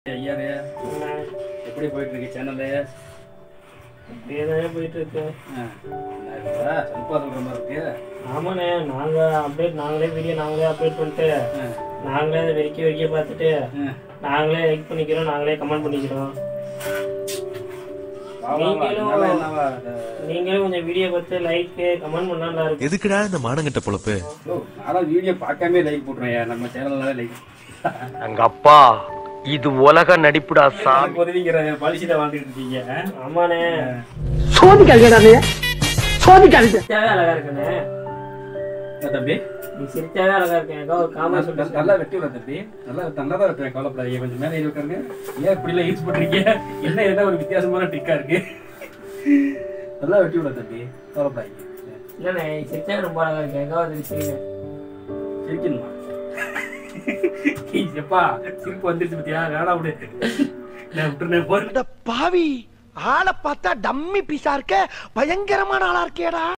ஐயாரு எப்படி போயிட்டு இருக்கு சேனலு அப்படியே போயிட்டு இருக்கு சலுப்பா சொல்ற மாதிரி இருக்கு ஆமாண்ணே நாங்க அப்டேட் நாங்களே வீடியோ நாங்களே அப்டேட் பண்ணிட்டு ஆ, நாங்களே அதை வெறிக்க வெறிக்க பார்த்துட்டு ஆ. நாங்களே லைக் பண்ணிக்கிறோம் நாங்களே கமெண்ட் பண்ணிக்கிறோம் வா, வா, வா. இதனால என்னவா? நீங்களும் கொஞ்சம் வீடியோ பார்த்து லைக் கமெண்ட் பண்ணா நல்லா இருக்கும் எதுக்குடா இந்த மானங்கட்ட பொழப்பு ஓ, நான்லாம் வீடியோ பார்க்காம லைக் போட்டுறேன் நம்ம சேனல்ல லைக் அங்க அப்பா இது உலக நடிப்புடா சாமி உதவிங்கிற பாலிசியில வாழ்ந்துட்டு இருக்கீங்க ஆ? ஆமாண்ணே சோதிக்காதீங்க சோதிக்காதீங்க சிரிச்சாவே அழகா இருக்குண்ணே என்ன தம்பி நீ சிரிச்சாவே அழகா இருக்கேன் ஏதோ ஒரு காமெடி நல்லா- சொல்லிட்டு நல்லா வெட்டி விட தம்பி நல்லா நல்லா தான் வெட்டுறேன் கவலைப்படாதீங்க கொஞ்சம் மேலே இருக்காருங்க ஏன் இப்படி எல்லாம் யூஸ் பண்றீங்க என்ன என்ன ஒரு வித்தியாசமான ட்ரிக்கா இருக்கு நல்லா வெட்டி விட தம்பி கவலைப்படாதீங்க இல்லண்ணே நீ சிரிச்சாவே ரொம்ப அழகா இருக்கேன் ஏதோ அது சிரிங்க சிரிக்கணுமா எப்பா சிரிப்பு வந்துருச்சு பத்தியா வேணா விடு நான் விட்டுருந்தேன் போறேன் பாவி ஆளை பார்த்தா டம்மி பீஸா இருக்க பயங்கரமான ஆளா இருக்கேடா